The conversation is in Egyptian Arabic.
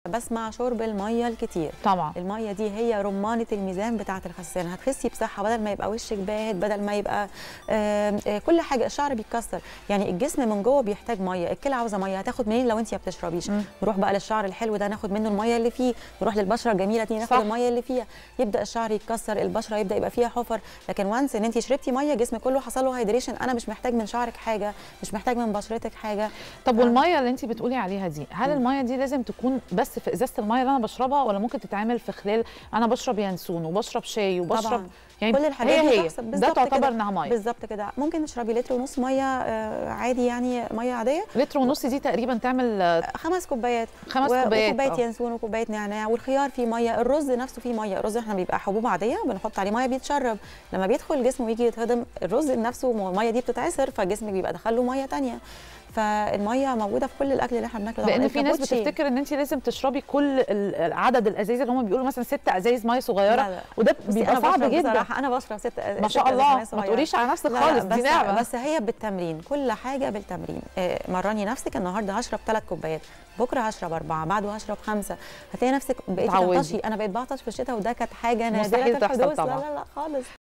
بسمع شرب الميه الكتير طبعا الميه دي هي رمانه الميزان بتاعه الخسان هتخسي بصحه بدل ما يبقى وشك باهت بدل ما يبقى آه آه كل حاجه الشعر بيتكسر يعني الجسم من جوه بيحتاج ميه الكلى عاوزه ميه هتاخد منين لو انت ما بتشربيش مم. نروح بقى للشعر الحلو ده ناخد منه الميه اللي فيه نروح للبشره الجميله دي ناخد صح. الميه اللي فيها يبدا الشعر يتكسر البشره يبدا يبقى فيها حفر لكن وانس ان انت شربتي ميه جسمك كله حصل له هيدريشن انا مش محتاج من شعرك حاجه مش محتاج من بشرتك حاجه طب آه. والميه اللي انت بتقولي عليها دي هل مم. الميه دي لازم تكون بس في ازازه الميه اللي انا بشربها ولا ممكن تتعمل في خلال انا بشرب ينسون وبشرب شاي وبشرب طبعا يعني كل الحاجات هي دي هي تحسب ده بالظبط تعتبر كده. انها ميه بالظبط كده ممكن تشربي لتر ونص ميه آه، عادي يعني ميه عاديه لتر ونص دي تقريبا تعمل آه، خمس كوبايات خمس و- كوبايات وكوبايه آه. ينسون وكوبايه نعناع والخيار فيه ميه الرز نفسه فيه ميه الرز احنا بيبقى حبوب عاديه بنحط عليه ميه بيتشرب لما بيدخل الجسم ويجي يتهضم الرز نفسه م- الميه دي بتتعصر فالجسم بيبقى دخل له ميه تانية فالميه موجوده في كل الاكل اللي احنا بناكله طبعاً. لان في ناس الكابوتشي. بتفتكر ان انت لازم تشربي كل ال- عدد الازايز اللي هم بيقولوا مثلا ست ازايز ميه صغيره لا لا. وده بصي بيبقى أنا صعب بشرب جدا بصراحة انا بشرب ست ما ست شاء أزايز الله مية ما صغيرة. تقوليش على نفسك لا لا خالص دي بس نعمه بس هي بالتمرين كل حاجه بالتمرين آه، مرني نفسك النهارده هشرب ثلاث كوبايات بكره هشرب اربعه بعده هشرب خمسه هتلاقي نفسك بقيتي تعودي. تعطشي انا بقيت بعطش في الشتاء وده كانت حاجه نادره مستحيل تحصل الحدوث طبعاً. لا لا لا خالص